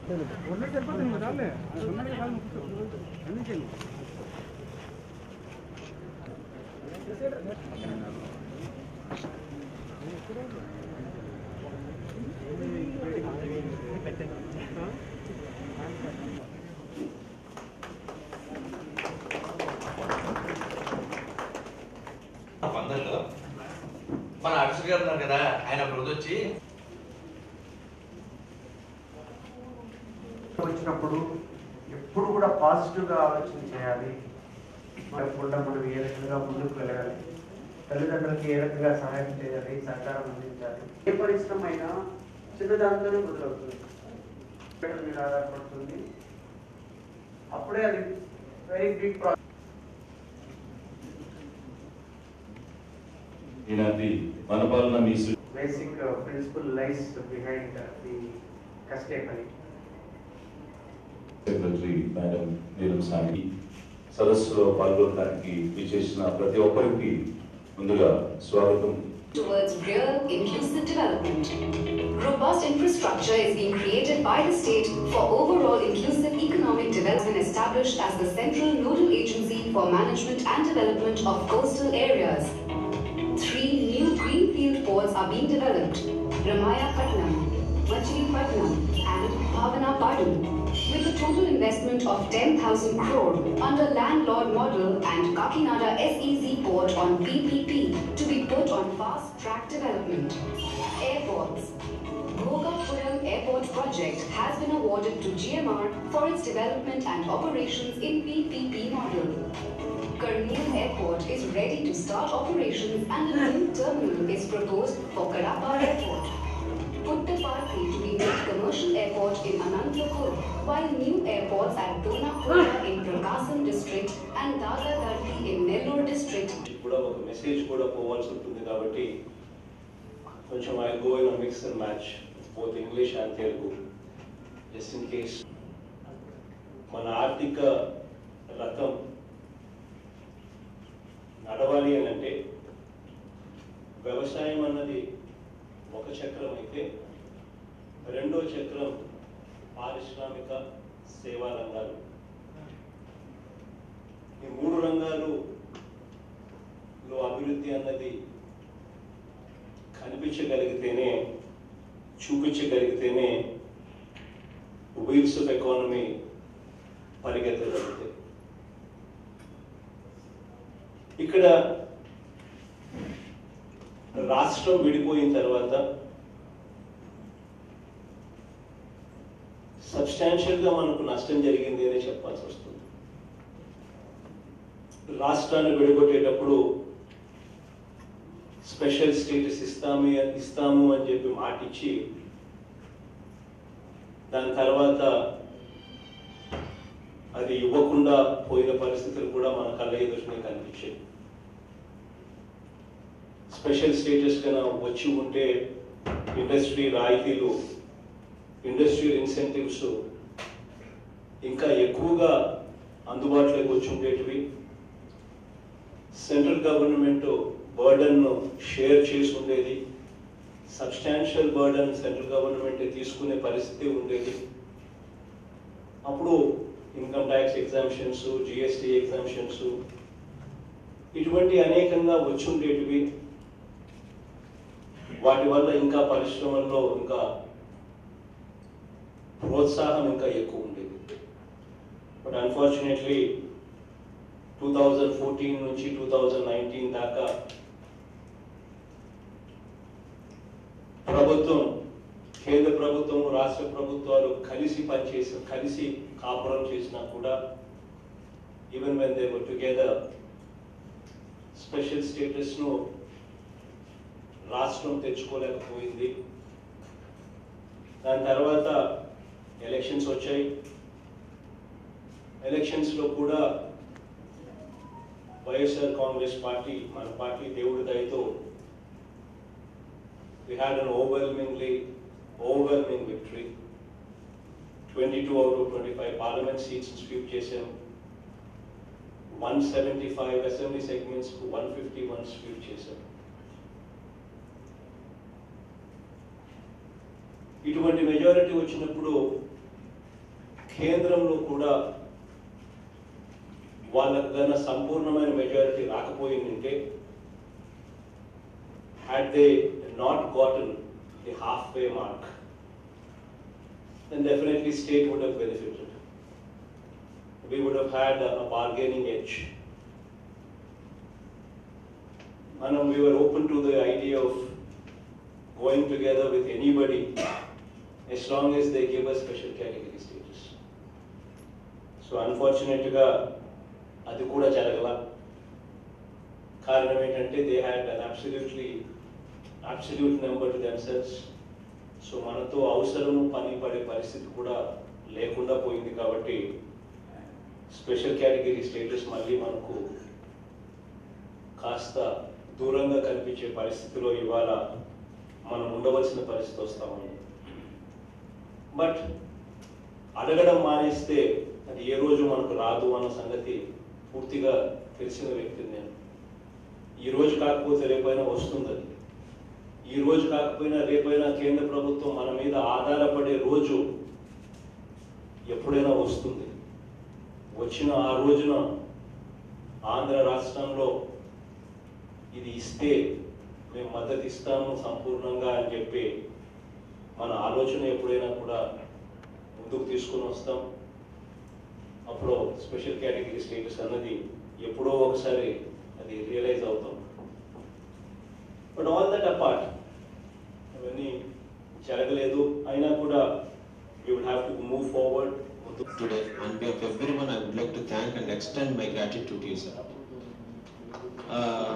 పందల్లో మన అక్షర్ గారు ఉన్నారు కదా ఆయన ఒక రోజు వచ్చి వచ్చినప్పుడు ఎప్పుడు కూడా పాజిటివ్గా ఆలోచన చేయాలి మనకుండా మనం ఏ రకంగా ముందుకు వెళ్ళాలి తల్లిదండ్రులకి ఏ రకంగా సహాయం చేయాలి సహకారం అందించాలి ఏ పరిశ్రమ అయినా చిన్నదాంతోనే మొదలవుతుంది ఇక్కడ మీద ఆధారపడుతుంది అప్పుడే అది వెరీ బిగ్ ప్రాజెక్ట్ ఈనాటి మనపాలన మీ సు- basic principle lies behind the కష్టే పని సెక్రటరీ మేడం నీలం సామి సదస్సులో పాల్గొనడానికి విచ్చేసిన ప్రతి ఒక్కరికి ముందుగా స్వాగతం towards real inclusive development. Robust infrastructure is being created by the state for overall inclusive economic development established as the central nodal agency for management and development of coastal areas. Three new greenfield ports are being developed, Ramaya Patnam, Machilipatnam and Bhavanapadu, with a total investment of 10,000 crore under landlord model and Kakinada SEZ port on PPP to be put on fast track development. Airports. Bhogapuram Airport project has been awarded to GMR for its development and operations in PPP model. Karneel Airport is ready to start operations and a new terminal is proposed for Kadapa Airport. Puttaparthi to be made commercial airport in Anantapur, while new airports at Donapura in Prakasam district and Dagadarthi in Nellore district కూడా ఒక message కూడా పోవాల్సి ఉంటుంది కాబట్టి కొంచెం I go in mix and match both English and Telugu just in case మన ఆర్థిక రథం నడవాలి అని అంటే వ్యవసాయం అన్నది ఒక చక్రం అయితే రెండో చక్రం పారిశ్రామిక సేవా రంగాలు ఈ మూడు రంగాలు లో అభివృద్ధి అన్నది కనిపించగలిగితేనే చూపించగలిగితేనే వీల్స్ ఆఫ్ ఎకానమీ పరిగెత్తగలుగుతాయి ఇక్కడ రాష్ట్రం విడిపోయిన తర్వాత సబ్స్టాన్షియల్ గా మనకు నష్టం జరిగింది అని చెప్పాల్సి వస్తుంది రాష్ట్రాన్ని విడగొట్టేటప్పుడు స్పెషల్ స్టేటస్ ఇస్తాము ఇస్తాము అని చెప్పి మాటిచ్చి దాని తర్వాత అది ఇవ్వకుండా పోయిన పరిస్థితులు కూడా మన కళ్ళ ఎదురునే కనిపించాయి స్పెషల్ స్టేటస్ కన్నా వచ్చి ఉంటే ఇండస్ట్రీ రాయితీలు ఇండస్ట్రియల్ ఇన్సెంటివ్స్ ఇంకా ఎక్కువగా అందుబాటులోకి వచ్చి ఉండేటివి సెంట్రల్ గవర్నమెంట్ బర్డన్ షేర్ చేసి ఉండేది సబ్స్టాన్షియల్ బర్డన్ సెంట్రల్ గవర్నమెంట్ తీసుకునే పరిస్థితి ఉండేది అప్పుడు income tax exemptions GST exemptions ఇటువంటి అనేకంగా వచ్చి ఉండేటివి వాటి వల్ల ఇంకా పరిశ్రమల్లో ఇంకా ప్రోత్సాహం ఇంకా ఎక్కువ ఉండేది but unfortunately two thousand fourteen నుంచి టూ థౌజండ్ నైన్టీన్ దాకా ప్రభుత్వం కేంద్ర ప్రభుత్వం రాష్ట్ర ప్రభుత్వాలు కలిసి పనిచేసి కలిసి కాపురం చేసినా కూడా even when they were together special status ను రాష్ట్రం తెచ్చుకోలేకపోయింది దాని తర్వాత ఎలక్షన్స్ వచ్చాయి ఎలక్షన్స్ లో కూడా వైఎస్ఆర్ కాంగ్రెస్ పార్టీ మన పార్టీ దేవుడి దయతో we had an overwhelmingly overwhelming victory 22 out of 25 parliament seats sweep చేసాం 175 అసెంబ్లీ సెగ్మెంట్స్ కు 151 స్వీప్ చేశాం ఇటువంటి మెజారిటీ వచ్చినప్పుడు కేంద్రంలో కూడా వాళ్ళకు గన సంపూర్ణమైన మెజారిటీ రాకపోయిందంటే had they not gotten the halfway mark, then definitely state would have benefited. We would have had a, a bargaining edge. And we were open to the idea of going together with anybody as long as they give us special category status. So అన్ఫార్చునేట్గా అది కూడా జరగల కారణం ఏంటంటే they had an absolutely absolute number two themselves so మనతో అవసరము పని పడే పరిస్థితి కూడా లేకుండా పోయింది కాబట్టి స్పెషల్ కేటగిరీ స్టేటస్ మళ్ళీ మనకు కాస్త దూరంగా కనిపించే పరిస్థితిలో ఇవాళ మనం ఉండవలసిన పరిస్థితి వస్తామని బట్ అడగడం మానేస్తే అది ఏ రోజు మనకు రాదు అన్న సంగతి పూర్తిగా తెలిసిన వ్యక్తిని నేను ఈ రోజు కాకపోతే రేపైనా వస్తుంది అది ఈ రోజు కాకపోయినా రేపైనా కేంద్ర ప్రభుత్వం మన మీద ఆధారపడే రోజు ఎప్పుడైనా వస్తుంది వచ్చిన ఆ రోజున ఆంధ్ర రాష్ట్రంలో ఇది ఇస్తే మేము మద్దతు ఇస్తాము సంపూర్ణంగా అని చెప్పి మన ఆలోచన ఎప్పుడైనా కూడా ముందుకు తీసుకుని వస్తాం అప్పుడు స్పెషల్ కేటగిరీ స్టేటస్ అన్నది ఎప్పుడో ఒకసారి అది రియలైజ్ అవుతాం బట్ ఆల్ దట్ అపార్ట్ అవన్నీ జరగలేదు అయినా కూడా you would have to move forward Today, on behalf of everyone, I would like to thank and extend my gratitude to you, sir. Uh,